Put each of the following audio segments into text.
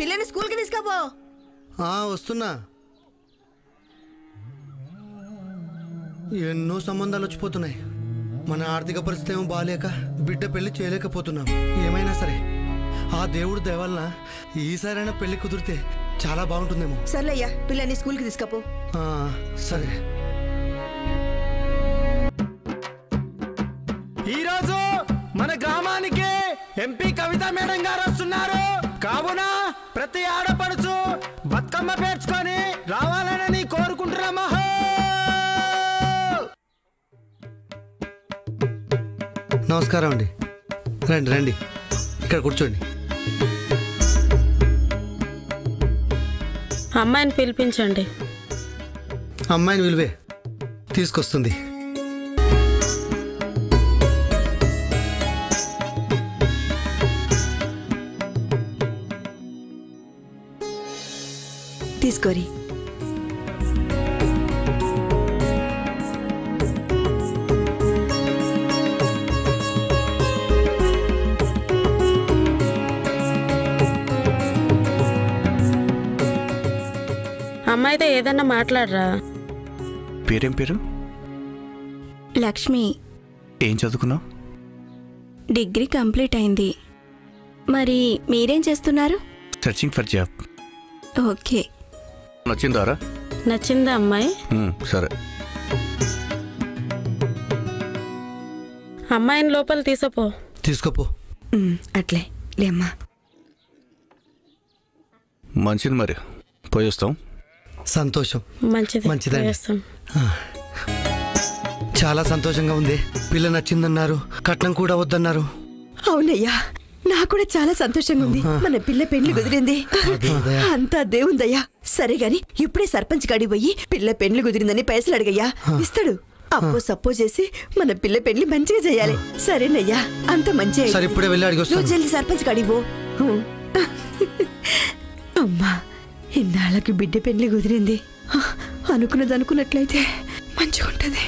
పిల్లని స్కూల్కి తీసుకపో ఆ, వస్తున్నా ఎన్నో సంబంధాలు వచ్చిపోతున్నాయి మన ఆర్థిక పరిస్థితి ఏమో బాగాలేక బిడ్డ పెళ్లి చేయలేకపోతున్నాం ఏమైనా సరే ఆ దేవుడు దయవలన ఈసారైనా పెళ్లి కుదిరితే చాలా బాగుంటుందేమో సర్లేయ్యా పిల్లని స్కూల్కి తీసుకపో ఆ, సరే ఈరోజు మన గ్రామానికి ఎంపీ కవిత మేడం గారు వస్తున్నారు కావున ప్రతి ఆడపడుచు బతుకమ్మ పేర్చుకొని రావాలని కోరుకుంటున్నామా నమస్కారం అండి రండి రండి ఇక్కడ కూర్చోండి అమ్మాయిని పిలిపించండి అమ్మాయిని విలువే తీసుకొస్తుంది తీసుకోరి అమ్మాయితో ఏదన్నా మాట్లాడరా పేరేం పేరు లక్ష్మి ఏం చదువుకున్నావు డిగ్రీ కంప్లీట్ అయింది మరి మీరేం చేస్తున్నారు సెర్చింగ్ ఫర్ జాబ్ ఓకే నచ్చిందారా నచ్చిందా అమ్మాయి సరే అమ్మాయిని లోపల తీసపో తీసుకోపో ఉమ్, అట్లే లేమ్మా మంచిది మరి పోయి వస్తాం సంతోషం మంచిది మంచిదండి. వేస్తాం చాలా సంతోషంగా ఉంది పిల్ల నచ్చిందన్నారు కట్నం కూడా వద్దన్నారు అవునయ్యా నాకు కూడా చాలా సంతోషంగా ఉంది మన పిల్ల పెళ్లి కుదిరింది అదే. అంతా దేవుందయ్యా సరే గాని ఇప్పుడే సర్పంచ్ కాడికి పోయి పిల్ల పెళ్లి కుదిరిందని పైసలు అడిగయ్యా ఇస్తాడు అప్పో సప్పో చేసి మన పిల్ల పెళ్లి మంచిగా చేయాలి సరేనయ్యా అంత మంచి సరే ఇప్పుడే వెళ్ళి అడిగి నువ్వు వస్తాను జల్ది సర్పంచ్ కాడికి పో హ్మ్. అమ్మా ఇన్నాళ్ళకి బిడ్డ పెళ్లి కుదిరింది హ, అనుకున్నది అనుకున్నట్లయితే మంచిగా ఉంటది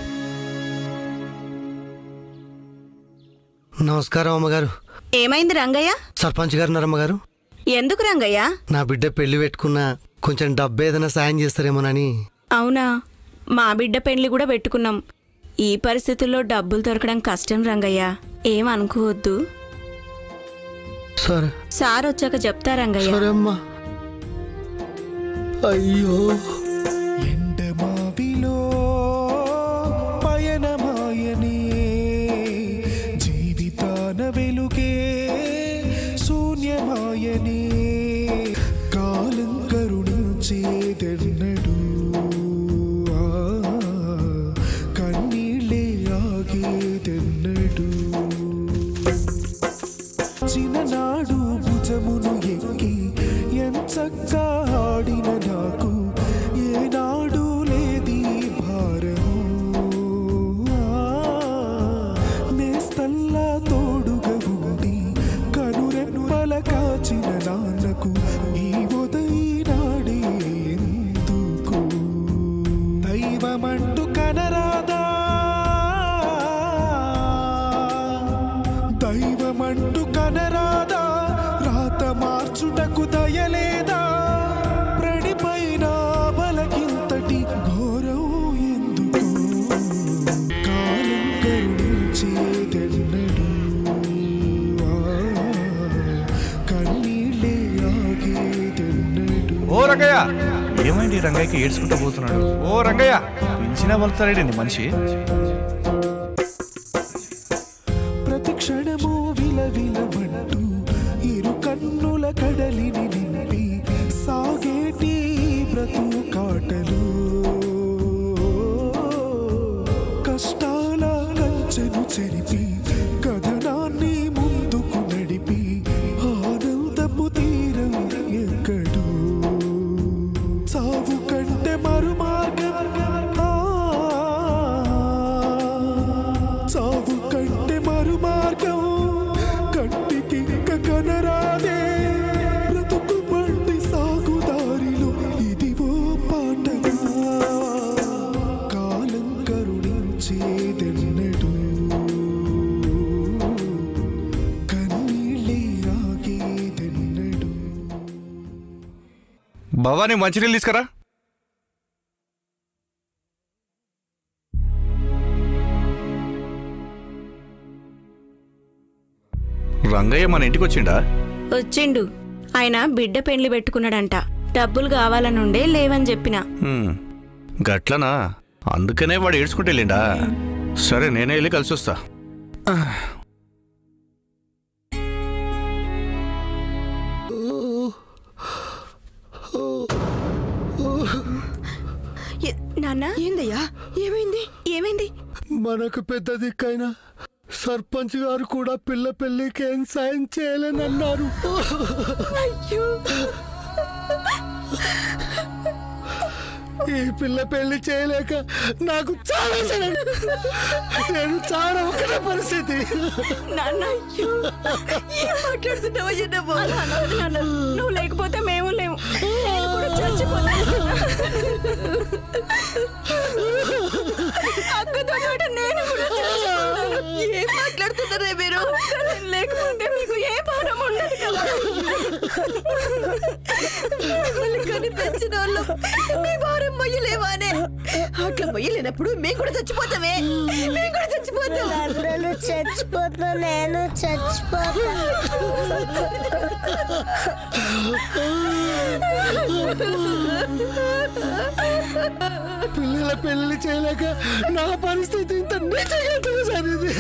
నమస్కారం అమ్మగారు ఏమైంది రంగయ్య సర్పంచ్ గారు ఉన్నారు అమ్మగారు ఎందుకు రంగయ్య నా బిడ్డ పెళ్లి పెట్టుకున్నా కొంచెం డబ్బు ఏదైనా సాయం చేస్తారేమోనని అవునా మా బిడ్డ పెళ్లి కూడా పెట్టుకున్నాం ఈ పరిస్థితుల్లో డబ్బులు దొరకడం కష్టం రంగయ్య ఏం అనుకోవద్దు సరే సార్ వచ్చాక చెప్తా రంగయ్య సరే అమ్మా అయ్యో ఎండమావిలో పయనమాయనే జీవితాన వెలుగే శూన్యమాయనే కాలం కరుణించేదెన్నడు ఆ, కన్నీళ్ళే ఆగేదెన్నడు చిన్ననాడు భుజమును ఎక్కి ఎంచక్కా ఆడిన నాకు ఏనాడు లేది భారము ఆ, నేస్తల్లా తోడుగా ఉండి కనురెప్పల కాచిన నాన్నకు ఈ ఉదయనాడే ఎందుకు దైవమంటూ కనరాదా దైవమంటూ కనరాదా రాత మార్చుటకు దయలేదా ప్రణిపైన బలకింతటి ఘోరం ఎందుకు కాలం కరుణించేదెన్నడు ఆ, కన్నీళ్ళే ఆగేదెన్నడు ఓ రంగయ్య ఏమైంది ఈ రంగయ్యకి ఏడ్చుకుంటూ పోతున్నాడు ఓ రంగయ్య పెంచినా వలుతాడేంటి మనిషి ప్రతి క్షణము విలవిలమంటూ ఇరు కన్నుల కడలిని నింపి సాగేటి బ్రతుకు కాటలు కష్టాల కంచెను చెరిపి కథనాన్ని ముందుకు నడిపి ఆనందపు తీరం ఎక్కడు చావు కంటే మరు మార్గం ఆ భవానీ మంచినీళ్ళు తీసుకురా రంగయ్య మన ఇంటికి వచ్చిండా వచ్చిండు ఆయన బిడ్డ పెండ్లి పెట్టుకున్నాడంట డబ్బులు కావాలనుండే లేవని చెప్పిన హ్మ్. గట్లనా అందుకనే వాడు ఏడ్చుకుంటే వెళ్ళిండా సరే నేనే వెళ్ళి కలిసి వస్తా ఏ- నాన్న ఏందయ్యా ఏమైంది ఏమైంది మనకు పెద్ద దిక్కైన సర్పంచ్ గారు కూడా పిల్ల పెళ్లికి ఏం సాయం చేయలేనన్నారు అయ్యో ఈ పిల్ల పెళ్లి చేయలేక నాకు చాలా జనం. నేను చాలా ఒకటే పరిస్థితి నాన్న అయ్యో ఏం మాట్లాడుతున్నావయ్యా నువ్వు నాన్న, నువ్వు లేకపోతే మేము లేము నేను కూడా చచ్చిపోతాను. అక్కతో పాటు నేను కూడా చచ్చిపోతాను. ఏం మాట్లాడుతున్నారే మీరు అక్క నేను లేకపోతే మీకు ఏ భారం ఉండదు కదా మిమ్మల్ని కనిపించిన వాళ్ళు మీ భారం మొయ్యలేవానే అట్లా మొయ్యలేనప్పుడు మేము కూడా చచ్చిపోతామే మేము కూడా చచ్చిపోతాం అందరూ చచ్చిపోతా నేను చచ్చిపోతా పిల్లల పెళ్లి చేయలేక నా పరిస్థితి ఇంత నీచగా సరిది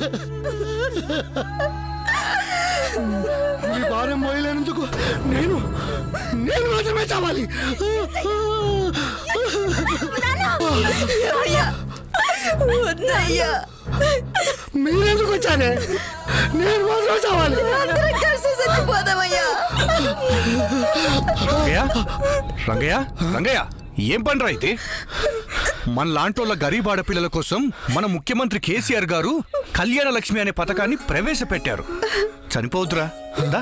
మీ భారం మోయలేనందుకు నేను నేను మాత్రమే చావాలి అయ్యా వద్దయ్యా మీరెందుకు వచ్చారే నేను మాత్రమే చావాలి అందరం కలిసి చచ్చిపోదామయ్యా రంగయ్య రంగయ్య రంగయ్య ఏం పండ్రా ఇది మన లాంటోళ్ళ గరీబ్ ఆడపిల్లల కోసం మన ముఖ్యమంత్రి కేసీఆర్ గారు కళ్యాణ లక్ష్మి అనే పథకాన్ని ప్రవేశపెట్టారు చనిపోవద్దురా దా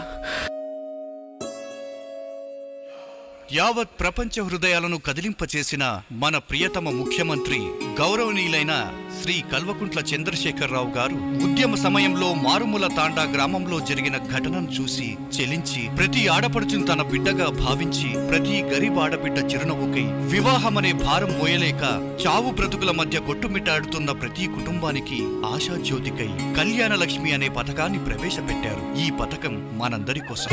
యావత్ ప్రపంచ హృదయాలను కదిలింపచేసిన మన ప్రియతమ ముఖ్యమంత్రి గౌరవనీయులైన శ్రీ కల్వకుంట్ల చంద్రశేఖరరావు గారు ఉద్యమ సమయంలో మారుమూల తాండా గ్రామంలో జరిగిన ఘటనను చూసి చెలించి ప్రతి ఆడపడుచును తన బిడ్డగా భావించి ప్రతి గరీబ్ ఆడబిడ్డ చిరునవ్వుకై వివాహమనే భారం మోయలేక చావు బ్రతుకుల మధ్య కొట్టుమిట్టాడుతున్న ప్రతి కుటుంబానికి ఆశాజ్యోతికై కళ్యాణ లక్ష్మి అనే పథకాన్ని ప్రవేశపెట్టారు ఈ పథకం మనందరి కోసం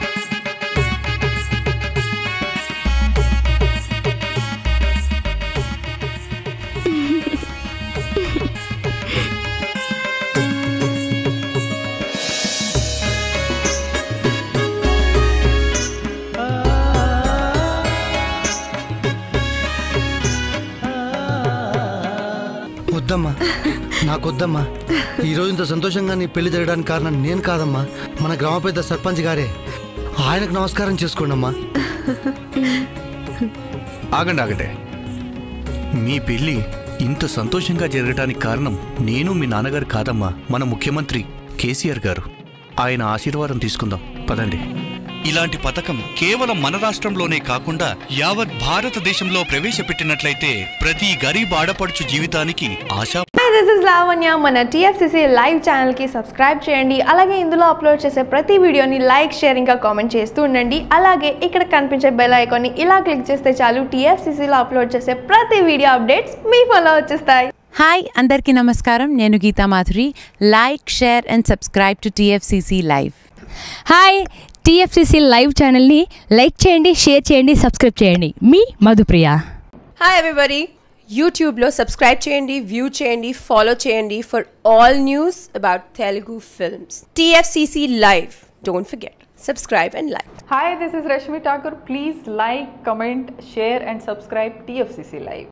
వద్దమ్మా నాకొద్దమ్మా ఈరోజు ఇంత సంతోషంగా నీ పెళ్లి జరగడానికి కారణం నేను కాదమ్మా మన గ్రామ పెద్ద సర్పంచ్ గారే ఆయనకు నమస్కారం చేసుకోండమ్మా ఆగండి ఆగండి మీ పెళ్లి ఇంత సంతోషంగా జరగటానికి కారణం నేను మీ నాన్నగారు కాదమ్మా మన ముఖ్యమంత్రి కేసీఆర్ గారు ఆయన ఆశీర్వాదం తీసుకుందాం పదండి ఇలాంటి పథకం కేవలం మన రాష్ట్రంలోనే కాకుండా యావత్ భారతదేశంలో ప్రవేశపెట్టినట్లయితే ప్రతి గరీబ్ ఆడపడుచు జీవితానికి ఆశా హాయ్ దిస్ ఇస్ లావణ్య మన టీఎఫ్సిసి లైవ్ ఛానల్కి సబ్స్క్రైబ్ చేయండి అలాగే ఇందులో అప్లోడ్ చేసే ప్రతి వీడియోని లైక్ షేర్ ఇంకా కామెంట్ చేస్తూ ఉండండి అలాగే ఇక్కడ కనిపించే బెల్ ఐకాన్ని ఇలా క్లిక్ చేస్తే చాలు టీఎఫ్సిసిలో అప్లోడ్ చేసే ప్రతి వీడియో అప్డేట్స్ మీ ఫోన్లో వచ్చేస్తాయి హాయ్ అందరికీ నమస్కారం నేను Geetha Madhuri like share and subscribe to TFCC live hi TFCC live ఛానల్ని లైక్ చేయండి షేర్ చేయండి సబ్స్క్రైబ్ చేయండి మీ మధుప్రియ హాయ్ ఎవ్రీబడి యూట్యూబ్లో సబ్స్క్రైబ్ చేయండి వ్యూ చేయండి ఫాలో చేయండి for all news about Telugu films TFCC live don't forget subscribe and like Hi, this is Rashmi Thakur. Please like, comment, share, and subscribe TFCC Live.